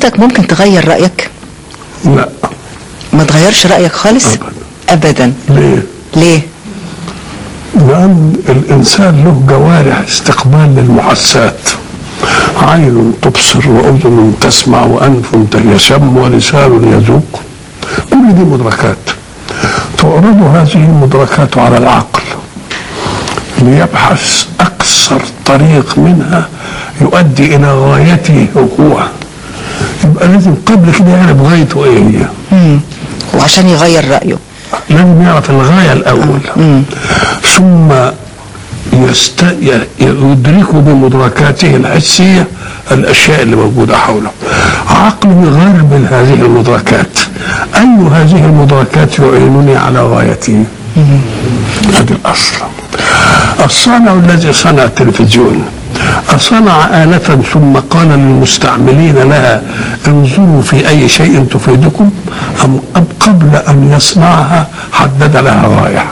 حضرتك ممكن تغير رأيك لا ما تغيرش رأيك خالص أبداً. أبدا ليه؟ ليه لأن الإنسان له جوارح استقبال للمحسات عين تبصر وأذن تسمع وأنف يشم ولسان يذوق كل دي مدركات تعرض هذه المدركات على العقل ليبحث أكثر طريق منها يؤدي إلى غايته هو يبقى لازم قبل كده يعرف غايته إيه هي مم. وعشان يغير رأيه لازم يعرف الغاية الأول ثم يست... ي- يدرك بمدركاته الحسية الأشياء اللي موجودة حوله عقله يغرب من هذه المدركات أي هذه المدركات يعينني على غايتي هذا الأصل الصانع الذي صنع التلفزيون أصنع آلة ثم قال للمستعملين لها انظروا في أي شيء تفيدكم أم أم قبل أن يصنعها حدد لها غاية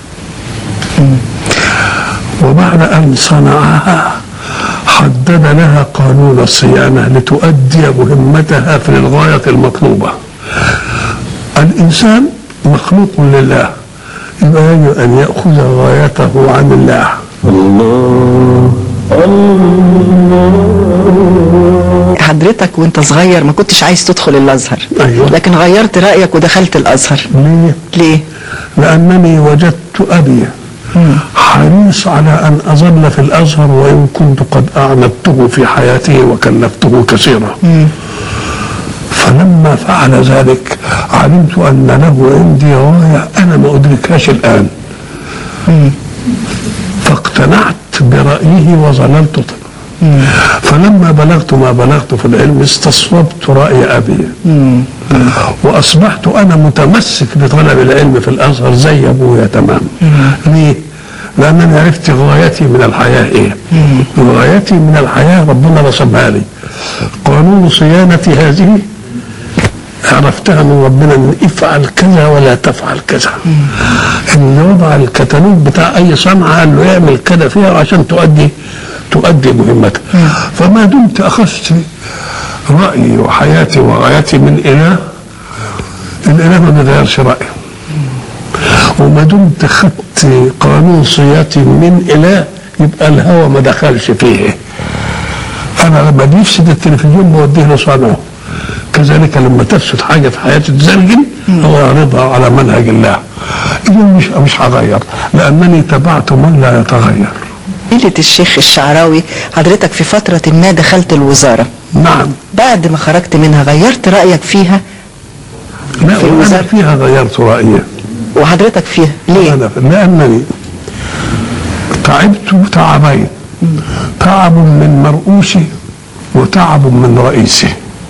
وبعد أن صنعها حدد لها قانون الصيانة لتؤدي مهمتها في الغاية المطلوبة الإنسان مخلوق لله يبقى يجب أن يأخذ غايته عن الله حضرتك وانت صغير ما كنتش عايز تدخل الازهر أيوة. لكن غيرت رايك ودخلت الازهر ليه؟ ليه لأنني وجدت أبي حريص على أن أظل في الأزهر وإن كنت قد أعنبته في حياته وكلفته كثيرا فلما فعل ذلك علمت أن له عندي غاية أنا ما أدركهاش الآن فاقتنعت برأيه وظللت فلما بلغت ما بلغت في العلم استصوبت رأي أبي وأصبحت أنا متمسك بطلب العلم في الأزهر زي أبويا تمام ليه؟ لأنني عرفت غايتي من الحياة إيه غايتي من الحياة ربنا رسمها لي قانون صيانة هذه عرفتها من ربنا ان افعل كذا ولا تفعل كذا اللي وضع الكتالوج بتاع اي صنعه قال له اعمل كذا فيها عشان تؤدي تؤدي مهمتها فما دمت اخذت رايي وحياتي وغايتي من اله الاله ما بيغيرش رايه وما دمت خدت قانون صياتي من اله يبقى الهوى ما دخلش فيه انا لما بيفسد التلفزيون بوديه لصانعه كذلك لما تفسد حاجه في حياتي تزرجن هو يعرضها على منهج الله اذا مش مش هغير لانني تبعت من لا يتغير ليلة الشيخ الشعراوي حضرتك في فترة ما دخلت الوزارة نعم بعد ما خرجت منها غيرت رأيك فيها لا في انا الوزارة؟ فيها غيرت رايي وحضرتك فيها ليه أنا لأنني تعبت تعبين تعب من مرؤوسي وتعب من رئيسي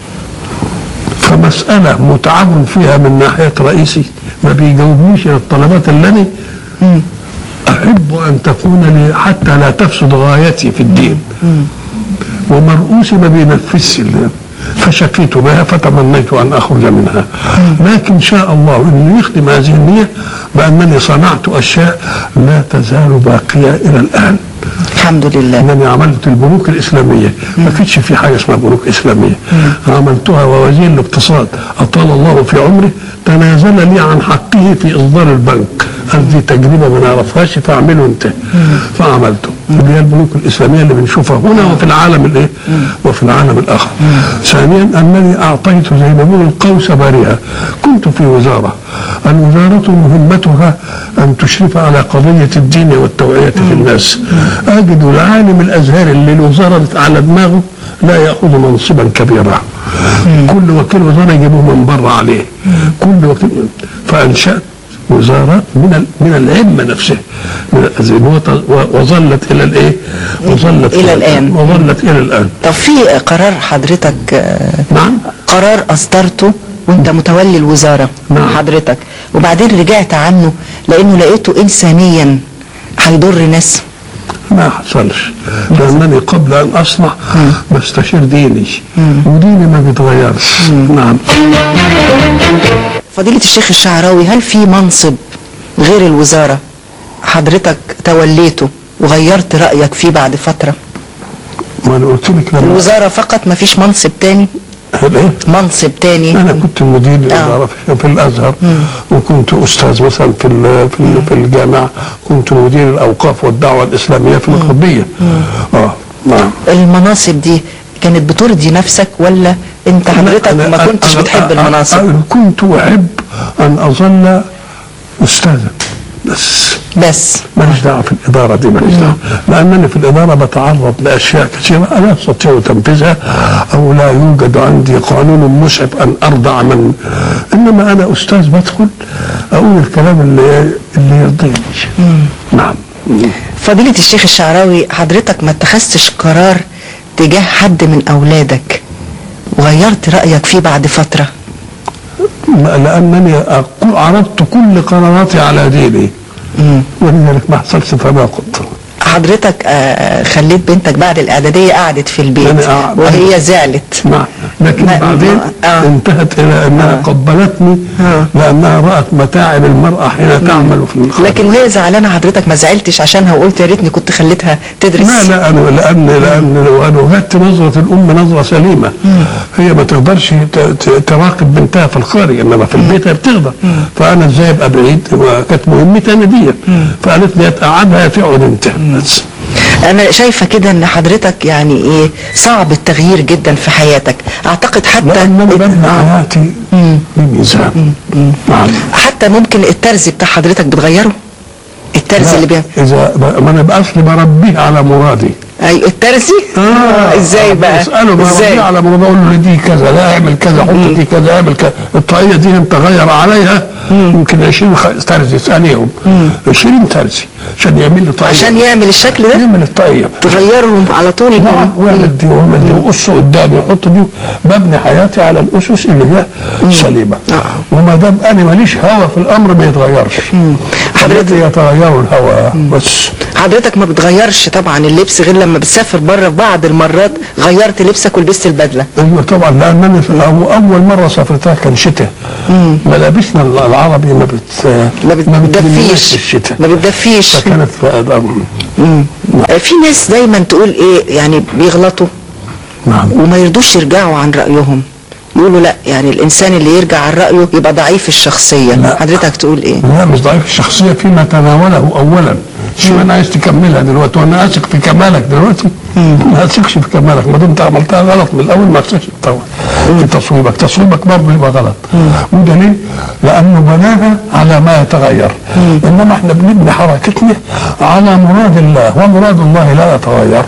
فمسألة متعب فيها من ناحية رئيسي ما بيجاوبنيش على الطلبات اللي أنا أحب أن تكون لي حتى لا تفسد غايتي في الدين ومرؤوسي ما بينفذش ال- فشكيت بها فتمنيت ان اخرج منها لكن شاء الله ان يخدم هذه النيه بانني صنعت اشياء لا تزال باقيه الى الان الحمد لله انني عملت البنوك الاسلاميه ما كانش في حاجه اسمها بنوك اسلاميه عملتها ووزير الاقتصاد اطال الله في عمره تنازل لي عن حقه في اصدار البنك قال دي تجربه ما نعرفهاش فاعمله انت فعملته اللي هي البنوك الاسلاميه اللي بنشوفها هنا وفي العالم الايه وفي العالم الاخر ثانيا انني اعطيت زي ما بيقولوا القوس بارها كنت في وزاره الوزاره مهمتها ان تشرف على قضيه الدين والتوعيه في الناس اجد العالم الازهري اللي الوزاره على دماغه لا ياخذ منصبا كبيرا كل وكيل وزاره يجيبوه من بره عليه كل وكيل فانشات وزارات من ال- من العلم نفسه من الأزهر وط- و- وظلت الى الايه؟ وظلت إلى الآن. وظلت الى الان طب في قرار حضرتك آه، نعم قرار اصدرته وانت متولي الوزارة نعم. حضرتك وبعدين رجعت عنه لانه لقيته انسانيا هيضر ناس ما حصلش لانني قبل ان اصنع بستشير ديني وديني ما بيتغيرش نعم فضيلة الشيخ الشعراوي هل في منصب غير الوزارة حضرتك توليته وغيرت رأيك فيه بعد فترة ما انا قلت لك لما الوزارة فقط ما فيش منصب تاني الايه؟ منصب تاني انا كنت مدير الاداره في- في الازهر وكنت استاذ مثلا في ال- في ال- في الجامعه كنت مدير الاوقاف والدعوه الاسلاميه في القطبيه اه نعم المناصب دي كانت بترضي نفسك ولا انت حضرتك أنا- ما أنا- كنتش أنا- بتحب أنا- المناصب أنا كنت احب ان اظل استاذا بس بس ماليش دعوه في الاداره دي ماليش دعوه لانني في الاداره بتعرض لاشياء كثيره لا استطيع تنفيذها او لا يوجد عندي قانون مسعف ان ارضع من انما انا استاذ بدخل اقول الكلام اللي اللي يرضيني نعم فضيلة الشيخ الشعراوي حضرتك ما اتخذتش قرار تجاه حد من أولادك وغيرت رأيك فيه بعد فترة لانني أقول عرضت كل قراراتي على ديني ولذلك ما حصلش تناقض حضرتك آه، خليت بنتك بعد الإعدادية قعدت في البيت أنا أع- وهي زعلت نعم لكن ما- بعدين ما- آه. انتهت الى انها آه. قبلتني آه. لانها رات متاعب المراه حين تعمل في الخارج لكن وهي زعلانة حضرتك ما زعلتش عشانها وقلت يا ريتني كنت خليتها تدرس لا لا انا لان لان لو انا وجدت نظره الام نظره سليمه هي ما تقدرش ت- ت- تراقب بنتها في الخارج انما في البيت هي بتقدر فانا ازاي ابقى بعيد وكانت مهمتي انا دي فقالت لي تقعدها تقعد انت بس أنا شايفة كده إن حضرتك يعني إيه صعب التغيير جدا في حياتك أعتقد حتى لانني ببني آه. حياتي بميزان نعم حتى ممكن الترز بتاع حضرتك بتغيره الترز لا، اللي بيعمل اذا ب- ما انا بقى اصلي بربيه على مرادي ايوه الترزي آه. ازاي بقى اساله بربيه ازاي على مرادي اقول له دي كذا لا اعمل كذا حط دي كذا اعمل كذا الطاقيه دي انت غير عليها يمكن 20 خ- ترزي ثانيهم 20 ترزي عشان يعمل لي طاقيه عشان يعمل الشكل ده يعمل الطاقيه تغيره على طول نعم واعمل دي واعمل دي وقصه قدامي وحط دي ببني حياتي على الاسس اللي هي سليمه وما دام انا ماليش هوى في الامر ما يتغيرش الذي يتغير الهوى بس حضرتك ما بتغيرش طبعا اللبس غير لما بتسافر بره في بعض المرات غيرت لبسك ولبست البدله ايوه طبعا لانني في أو اول مره سافرتها كان شتاء ملابسنا العربي ما بت ما بتلمناش بتدفيش في الشتاء ما بتدفيش فكانت مم. في ناس دايما تقول ايه يعني بيغلطوا نعم وما يرضوش يرجعوا عن رايهم يقولوا لا يعني الانسان اللي يرجع عن رايه يبقى ضعيف الشخصيه لا. حضرتك تقول ايه لا مش ضعيف الشخصيه فيما تناوله اولا شو انا عايز تكملها دلوقتي وانا اثق في كمالك دلوقتي ما اثقش في كمالك ما دمت عملتها غلط من الاول ما اثقش طبعا في تصويبك تصويبك برضه يبقى غلط وده ليه؟ لانه بناها على ما يتغير انما احنا بنبني حركتنا على مراد الله ومراد الله لا يتغير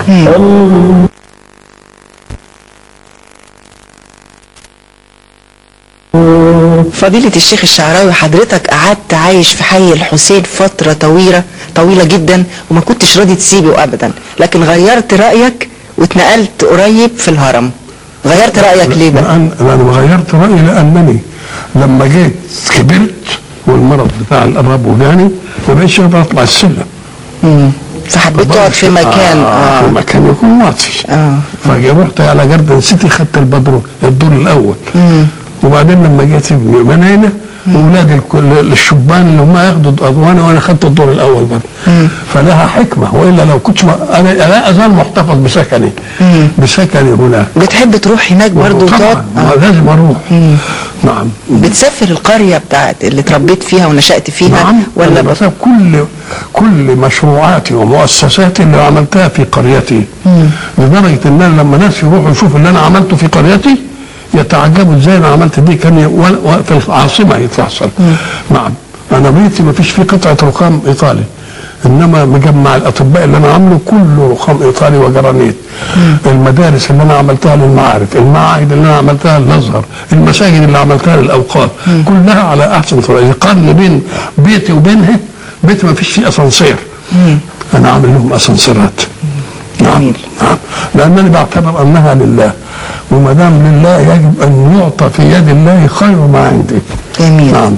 فضيلة الشيخ الشعراوي حضرتك قعدت عايش في حي الحسين فترة طويلة طويلة جدا وما كنتش راضي تسيبه أبدا لكن غيرت رأيك واتنقلت قريب في الهرم غيرت رأيك ليه بقى؟ لأن أنا غيرت رأيي لأنني لما جيت كبرت والمرض بتاع الأمراض وجاني ما بقتش أقدر أطلع السلم مم. فحبيت تقعد في مكان آه. في اه مكان يكون واطي اه فجي رحت على جاردن سيتي خدت البدرو الدور الأول وبعدين لما جيت ابني من هنا واولاد الكل- الشبان اللي هم ياخدوا اضوانه وانا خدت الدور الاول برضه فلها حكمه والا لو كنت ما انا لا ازال محتفظ بسكني بسكني هناك بتحب تروح هناك برضو طبعا وتقعد ما آه. لازم اروح نعم بتسافر القرية بتاعت اللي اتربيت فيها ونشأت فيها نعم ولا ولا ب... بس كل كل مشروعاتي ومؤسساتي اللي عملتها في قريتي لدرجه ان أنا لما ناس يروحوا يشوفوا اللي انا عملته في قريتي يتعجبوا ازاي انا عملت دي كان ي- ولا- و- في العاصمه يتحصل نعم انا بيتي ما فيش فيه قطعه رخام ايطالي انما مجمع الاطباء اللي انا عامله كله رخام ايطالي وجرانيت المدارس اللي انا عملتها للمعارف المعاهد اللي انا عملتها للازهر المساجد اللي عملتها للاوقاف كلها على احسن طريقه يقارن بين بيتي وبينها بيتي ما فيش فيه اسانسير انا عامل لهم اسانسيرات نعم جميل. نعم لانني بعتبر انها لله وما دام لله يجب ان يعطى في يد الله خير ما عندي جميل نعم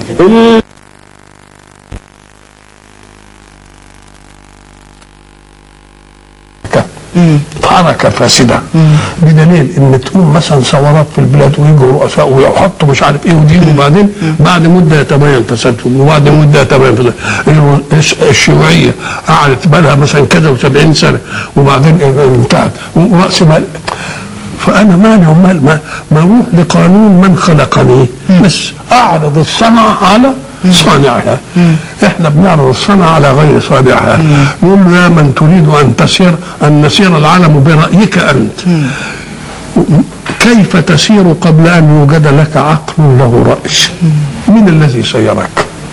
حركة فاسدة بدليل ان تقوم مثلا ثورات في البلاد ويجوا رؤساء ويحطوا مش عارف ايه ودين وبعدين بعد مدة يتبين فسادهم وبعد مدة يتبين فسادهم الش- الشيوعية قعدت بالها مثلا كذا و70 سنة وبعدين انتهت ورأس مال فانا مالي ومال ما ما اروح لقانون من خلقني بس اعرض الصنعه على صانعها احنا بنعرض الصنعه على غير صانعها نقول له يا من تريد ان تسير ان نسير العالم برايك انت كيف تسير قبل ان يوجد لك عقل له راي من الذي سيرك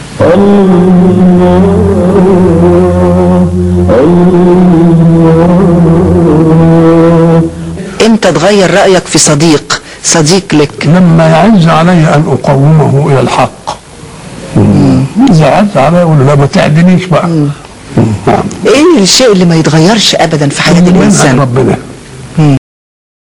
امتى تغير رايك في صديق صديق لك لما يعز علي ان اقومه الى الحق اذا عز علي اقول له لا ما تعدنيش بقى نعم ايه الشيء اللي ما يتغيرش ابدا في حياه منهج الانسان ربنا